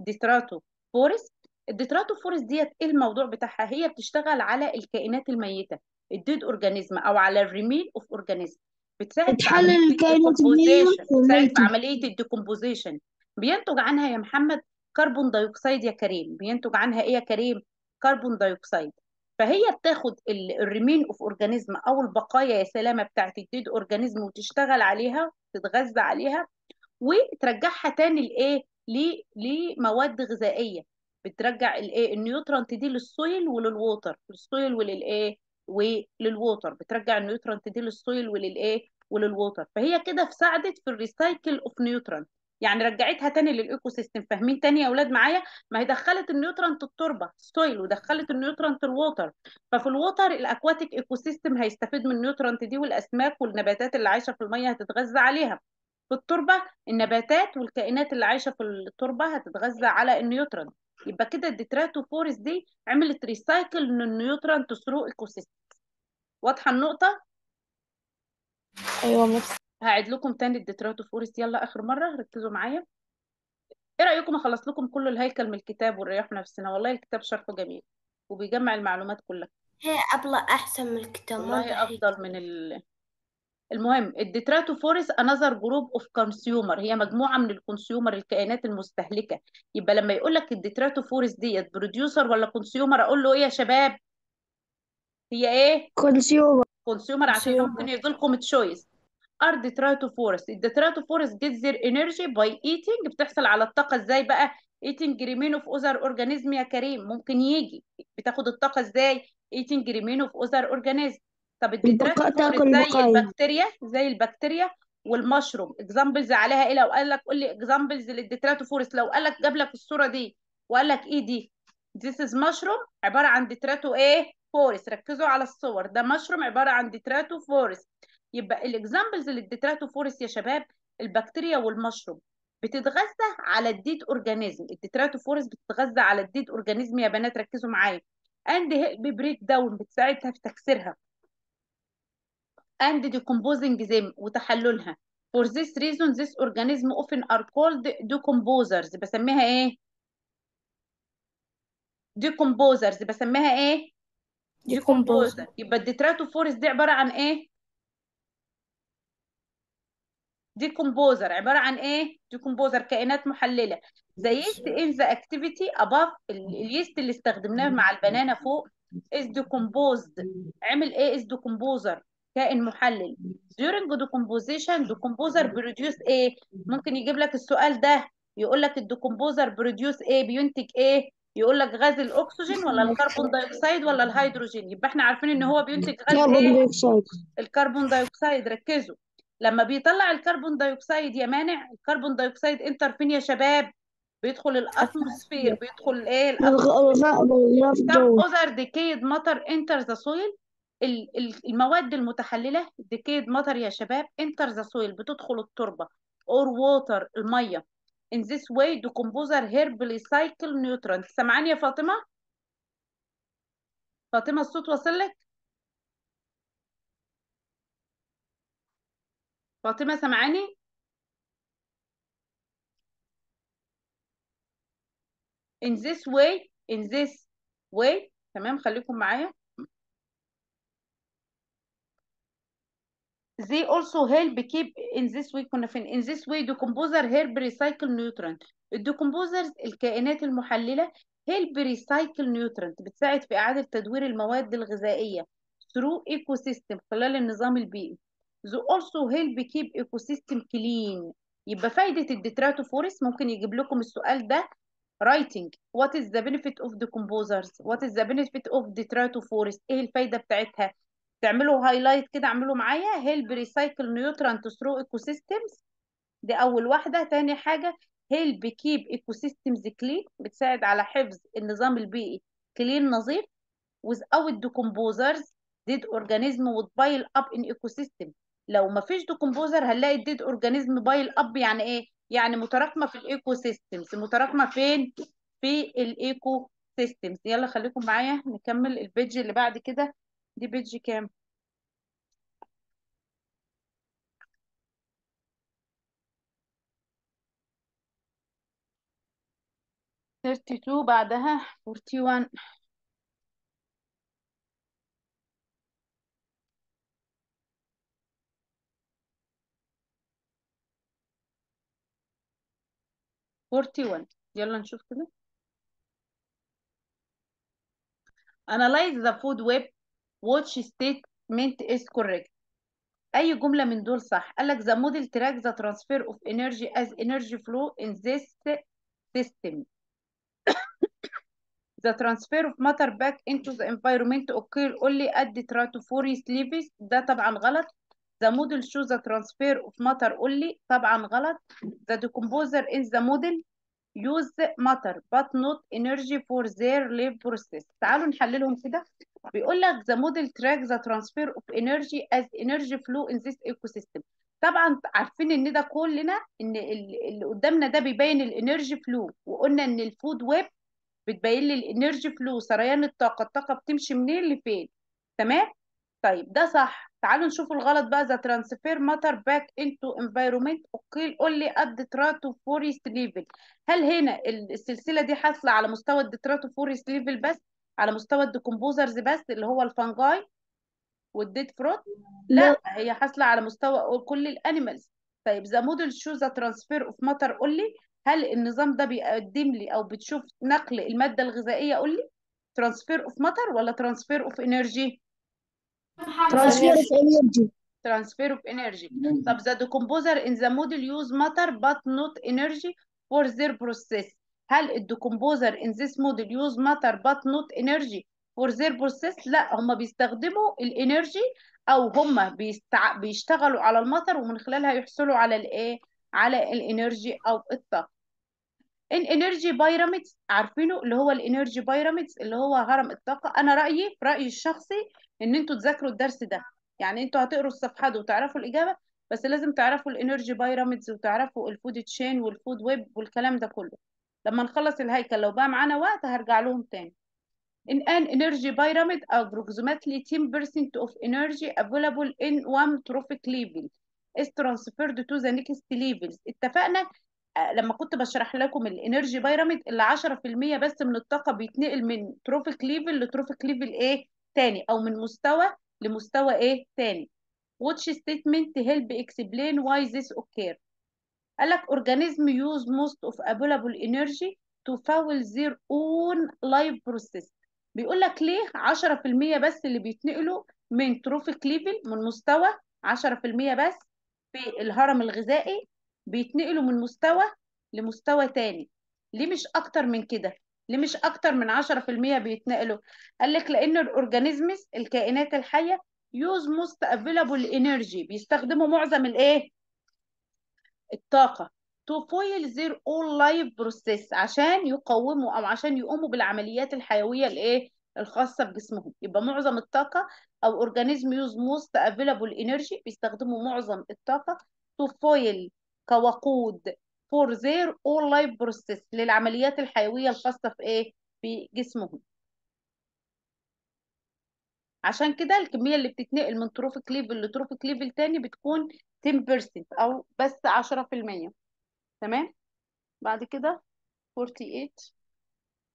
Speaker 1: ديتراتوفورس الديتراتوفورس ديت ايه الموضوع بتاعها هي بتشتغل على الكائنات الميته الديد اورجانيزم او على الريمين اوف اورجانيزم بتساعد في
Speaker 3: بتحلل
Speaker 1: عمليه
Speaker 3: الكائنات المية
Speaker 1: الديكمبوزيشن بتساعد في
Speaker 3: والميتة.
Speaker 1: عمليه الديكمبوزيشن بينتج عنها يا محمد كربون دايوكسيد يا كريم بينتج عنها ايه يا كريم كربون دايوكسيد فهي بتاخد الريمين اوف اورجانيزم او البقايا يا سلامه بتاعت الديد اورجانيزم وتشتغل عليها تتغذى عليها وترجعها تاني لايه ل- لمواد غذائيه بترجع الايه النيوترانت دي للسويل وللووتر للسويل وللايه وللووتر بترجع النيوترانت دي للسويل وللايه وللووتر فهي كده ساعدت في الريسايكل اوف نيوترانت يعني رجعتها تاني للايكو سيستم فاهمين تاني يا اولاد معايا ما هي دخلت النيوترانت التربه السويل ودخلت النيوترانت الووتر ففي الووتر الاكواتيك ايكو سيستم هيستفيد من النيوترانت دي والاسماك والنباتات اللي عايشه في الميه هتتغذى عليها في التربه النباتات والكائنات اللي عايشه في التربه هتتغذى على النيوترانت يبقى كده الديتراتوفورس دي عملت ريسايكل من النيوترانت ثرو ايكو سيستم واضحه النقطه
Speaker 3: أيوة مس
Speaker 1: هعيد لكم تاني الديتراتوفورس يلا اخر مره ركزوا معايا ايه رايكم اخلص لكم كل الهيكل من الكتاب ونريح نفسنا والله الكتاب شرحه جميل وبيجمع المعلومات كلها
Speaker 2: هي أبلة أحسن من الكتاب ما
Speaker 1: والله
Speaker 2: بحكي
Speaker 1: افضل من ال... المهم الديتراتوفورس انذر جروب اوف كونسيومر هي مجموعه من الكونسيومر الكائنات المستهلكه يبقى لما يقول لك الديتراتوفورس ديت بروديوسر ولا كونسيومر اقول له ايه يا شباب هي ايه
Speaker 3: كونسيومر
Speaker 1: كونسيومر عشان ده
Speaker 3: Consumer.
Speaker 1: ممكن يجي لكم تشويس ار ديتراتوفورس الديتراتوفورس جيت زير انرجي باي ايتنج بتحصل على الطاقه ازاي بقى ايتنج ريمين اوف اوذر اورجانيزم يا كريم ممكن يجي بتاخد الطاقه ازاي ايتنج ريمين اوف اوذر اورجانيزم طب
Speaker 3: البقاء
Speaker 1: الديتراتوفورس
Speaker 3: تاكل
Speaker 1: زي
Speaker 3: بقايا
Speaker 1: البكتيريا زي البكتيريا والمشروم اكزامبلز عليها ايه لو قال لك قول لي اكزامبلز للديتراتوفورس لو قال لك جاب لك الصوره دي وقال لك ايه دي This is mushroom عباره عن ديتراتو ايه فورس ركزوا على الصور ده مشروم عباره عن ديتراتو فورس يبقى الاكزامبلز للديتراتوفورس يا شباب البكتيريا والمشروم بتتغذى على الديد اورجانيزم الديتراتوفورس بتتغذى على الديد اورجانيزم يا بنات ركزوا معايا اند هيلب بريك داون بتساعدها في تكسيرها and decomposing them وتحللها for this reason this organism often are called decomposers بسميها ايه decomposers بسميها ايه decomposer يبقى الديتراتوفورس دي عبارة عن ايه ديكمبوزر عبارة عن ايه ديكمبوزر كائنات محللة the yeast in the activity above ال- اليست اللي استخدمناه مع البنانة فوق is decomposed عمل ايه is decomposer كائن محلل during decomposition decomposer produce ايه ممكن يجيب لك السؤال ده يقول لك الديكمبوزر بروديوس ايه بينتج ايه يقول لك غاز الاكسجين ولا الكربون دايوكسيد ولا الهيدروجين يبقى احنا عارفين ان هو بينتج غاز
Speaker 3: كربون
Speaker 1: ايه
Speaker 3: دايوكسيد
Speaker 1: الكربون دايوكسيد ركزوا لما بيطلع الكربون دايوكسيد يا مانع الكربون دايوكسيد انتر فين يا شباب بيدخل الاتموسفير بيدخل ايه الاتموسفير
Speaker 3: الغاء بالغلاف
Speaker 1: some
Speaker 3: الجوي
Speaker 1: other decayed matter enter the soil ال- ال- المواد المتحللة decayed matter يا شباب enter the soil بتدخل التربة or water المية in this way decomposer help recycle nutrients سامعاني يا فاطمة فاطمة الصوت واصل لك فاطمة سامعاني in this way in this way تمام خليكم معايا they also help keep in this way كنا فين in this way decomposer help recycle nutrient الديكمبوزرز الكائنات المحللة help recycle nutrient بتساعد في إعادة تدوير المواد الغذائية through ecosystem خلال النظام البيئي they also help keep ecosystem clean يبقى فايدة الديتراتوفورس ممكن يجيب لكم السؤال ده writing what is the benefit of decomposers what is the benefit of detritivores ايه الفايدة بتاعتها تعملوا هايلايت كده اعملوا معايا help recycle nutrient through ecosystems دي اول واحدة تاني حاجة help keep ecosystems clean بتساعد على حفظ النظام البيئي clean نظيف without decomposers dead organism would pile up in ecosystem لو ما فيش decomposer هنلاقي الديد اورجانيزم بايل اب يعني ايه يعني متراكمه في الايكو سيستمز متراكمه فين في الايكو سيستمز يلا خليكم معايا نكمل البيج اللي بعد كده دي بيج كام ثيرتي تو بعدها فورتي وان فورتي وان يلا نشوف كده analyze the food web watch statement is correct اي جمله من دول صح قال لك the model track the transfer of energy as energy flow in this system the transfer of matter back into the environment occur only at the stratophorous levels ده طبعا غلط the model shows the transfer of matter only طبعا غلط the decomposer in the model use matter but not energy for their live process تعالوا نحللهم كده بيقول لك the model track the transfer of energy as energy flow in this ecosystem طبعا عارفين ان ده كلنا ان اللي قدامنا ده بيبين الانرجي فلو وقلنا ان الفود ويب بتبين لي الانرجي فلو سريان الطاقه الطاقه بتمشي منين لفين تمام طيب ده صح تعالوا نشوف الغلط بقى ذا ترانسفير ماتر باك انتو انفايرومنت اوكي اونلي ات ديتراتو فورست ليفل هل هنا السلسله دي حاصله على مستوى الديتراتو فورست ليفل بس على مستوى الديكمبوزرز بس اللي هو الفانجاي والديد فروت لا هي حاصله على مستوى كل الانيمالز طيب ذا موديل شو ذا ترانسفير اوف ماتر اونلي هل النظام ده بيقدم لي او بتشوف نقل الماده الغذائيه اونلي ترانسفير اوف ماتر ولا ترانسفير اوف انرجي
Speaker 3: ترانسفير اوف انرجي
Speaker 1: transfer of energy طب the decomposer in the model use matter but not energy for their process هل الديكمبوزر in this model use matter but not energy for their process لا هم بيستخدموا الانرجي او هم بيستع... بيشتغلوا على المطر ومن خلالها يحصلوا على الايه على الانرجي او الطاقه الانرجي بايراميدز عارفينه اللي هو الانرجي بايراميدز اللي هو هرم الطاقه انا رايي رايي الشخصي ان انتوا تذاكروا الدرس ده يعني انتوا هتقروا الصفحه دي وتعرفوا الاجابه بس لازم تعرفوا الانرجي بايراميدز وتعرفوا الفود تشين والفود ويب والكلام ده كله لما نخلص الهيكل لو بقى معانا وقت هرجع لهم تاني In an energy pyramid, approximately 10% of energy available in one trophic level is transferred to the next levels. اتفقنا آه، لما كنت بشرح لكم الانرجي بايراميد اللي 10% بس من الطاقة بيتنقل من تروفيك ليفل لتروفيك ليفل ايه تاني او من مستوى لمستوى ايه تاني. Which statement help explain why this occur. قال لك organism use most of available energy to fuel their own life process. بيقول لك ليه 10% بس اللي بيتنقلوا من تروفيك ليفل من مستوى 10% بس في الهرم الغذائي بيتنقلوا من مستوى لمستوى تاني ليه مش اكتر من كده ليه مش اكتر من 10% بيتنقلوا قال لك لان الاورجانيزمز الكائنات الحيه يوز موست افيلابل انرجي بيستخدموا معظم الايه الطاقه to foil their own life process عشان يقوموا او عشان يقوموا بالعمليات الحيويه الايه الخاصه بجسمهم يبقى معظم الطاقه او اورجانيزم يوز موست افيلابل انرجي بيستخدموا معظم الطاقه to foil كوقود for their own life process للعمليات الحيويه الخاصه في ايه في جسمهم عشان كده الكميه اللي بتتنقل من تروفيك ليفل لتروفيك ليفل تاني بتكون 10% او بس 10% تمام بعد كده 48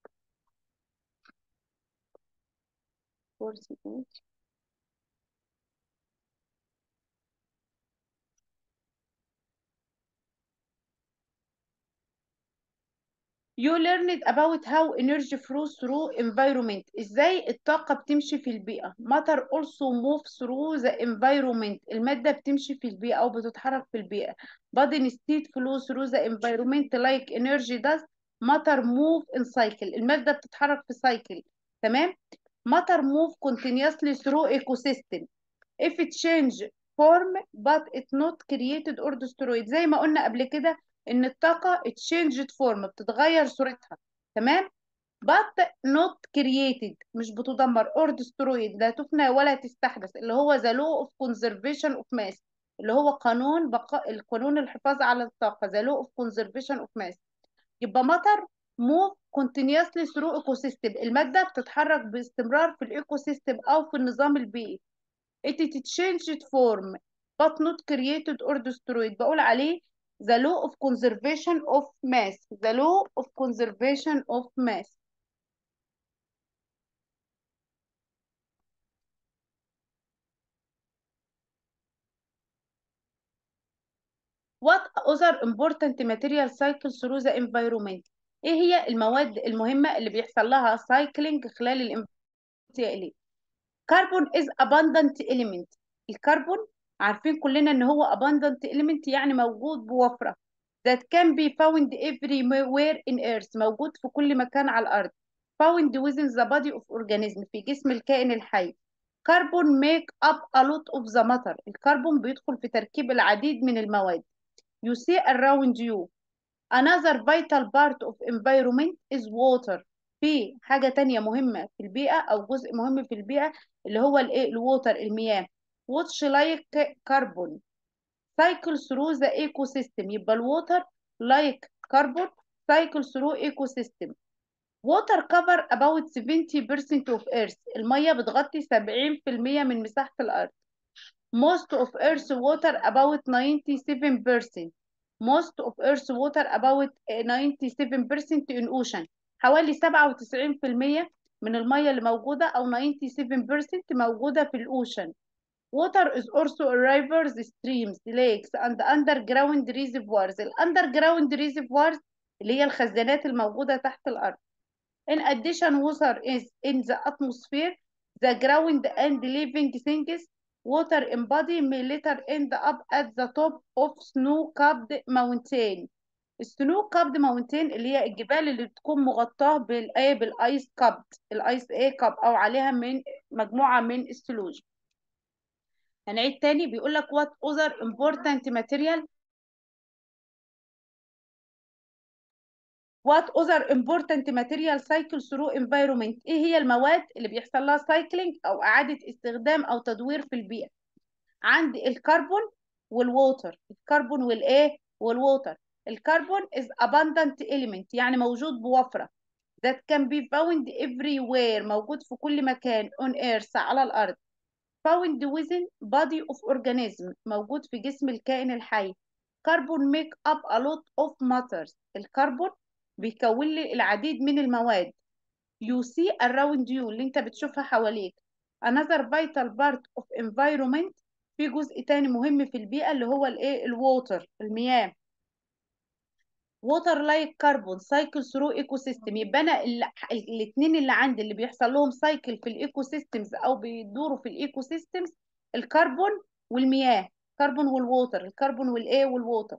Speaker 1: كورس إيه؟ You learned about how energy flows through environment. ازاي الطاقة بتمشي في البيئة. Matter also move through the environment. المادة بتمشي في البيئة أو بتتحرك في البيئة. But instead flow through the environment like energy does. Matter move in cycle. المادة بتتحرك في cycle. تمام؟ Matter move continuously through ecosystem. If it change form but it not created or destroyed. زي ما قلنا قبل كده ان الطاقة changed form بتتغير صورتها تمام but not created مش بتدمر or destroyed لا تفنى ولا تستحدث اللي هو the law of conservation of mass اللي هو قانون بقاء القانون الحفاظ على الطاقة the law of conservation of mass يبقى matter move continuously through ecosystem المادة بتتحرك باستمرار في الايكو سيستم او في النظام البيئي it it changed form but not created or destroyed بقول عليه the law of conservation of mass the law of conservation of mass what other important material cycle through the environment ايه هي المواد المهمة اللي بيحصل لها cycling خلال الانفجار كربون is abundant element الكربون عارفين كلنا ان هو abundant element يعني موجود بوفرة that can be found everywhere in earth موجود في كل مكان على الارض found within the body of organism في جسم الكائن الحي كربون make up a lot of the matter الكربون بيدخل في تركيب العديد من المواد you see around you another vital part of environment is water في حاجة تانية مهمة في البيئة أو جزء مهم في البيئة اللي هو الإيه الووتر المياه which like carbon cycle through the ecosystem يبقى الووتر like carbon cycle through ecosystem water cover about 70% of earth المية بتغطي 70% من مساحة الأرض most of earth water about 97% most of earth water about 97% in ocean حوالي 97% من المية اللي موجودة أو 97% موجودة في الأوشن water is also in rivers, streams, lakes and underground reservoirs ال underground reservoirs اللي هي الخزانات الموجودة تحت الأرض in addition water is in the atmosphere the ground and living things water in body may later end up at the top of snow-capped mountain السنو كابد ماونتين اللي هي الجبال اللي بتكون مغطاة بالايه بالايس كابد الايس ايه كاب او عليها من مجموعة من الثلوج هنعيد تاني بيقول لك what other important material what other important material cycle through environment ايه هي المواد اللي بيحصل لها cycling او اعادة استخدام او تدوير في البيئة عندي الكربون والووتر الكربون والايه والووتر الكربون is abundant element يعني موجود بوفرة that can be found everywhere موجود في كل مكان on earth على الأرض found within body of organism موجود في جسم الكائن الحي كربون make up a lot of matters الكربون بيكون لي العديد من المواد you see around you اللي انت بتشوفها حواليك another vital part of environment في جزء تاني مهم في البيئة اللي هو الايه الووتر المياه ووتر لايك كربون سايكل ثرو ايكو سيستم يبقى انا الاثنين اللي عندي اللي بيحصل لهم سايكل في الايكو سيستمز او بيدوروا في الايكو سيستمز الكربون والمياه كربون والووتر الكربون والايه والووتر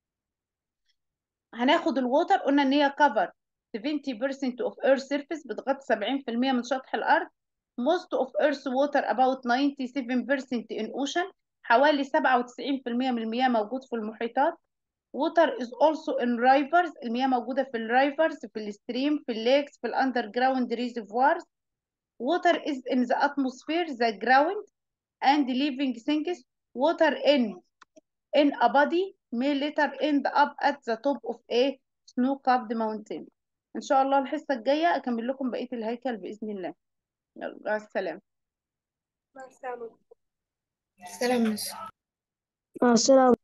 Speaker 1: هناخد الووتر قلنا ان هي كفر 70% of earth surface بتغطي 70% من سطح الارض most of earth water about 97% in ocean حوالي 97% من المياه موجود في المحيطات water is also in rivers المياه موجودة في الرايفرز في الستريم في الليكس في الاندرجراوند reservoirs water is in the atmosphere the ground and living things water in in a body may later end up at the top of a snow-capped mountain إن شاء الله الحصة الجاية أكمل لكم بقية الهيكل بإذن الله يلا مع السلامة
Speaker 4: سلام مس
Speaker 3: مع السلامة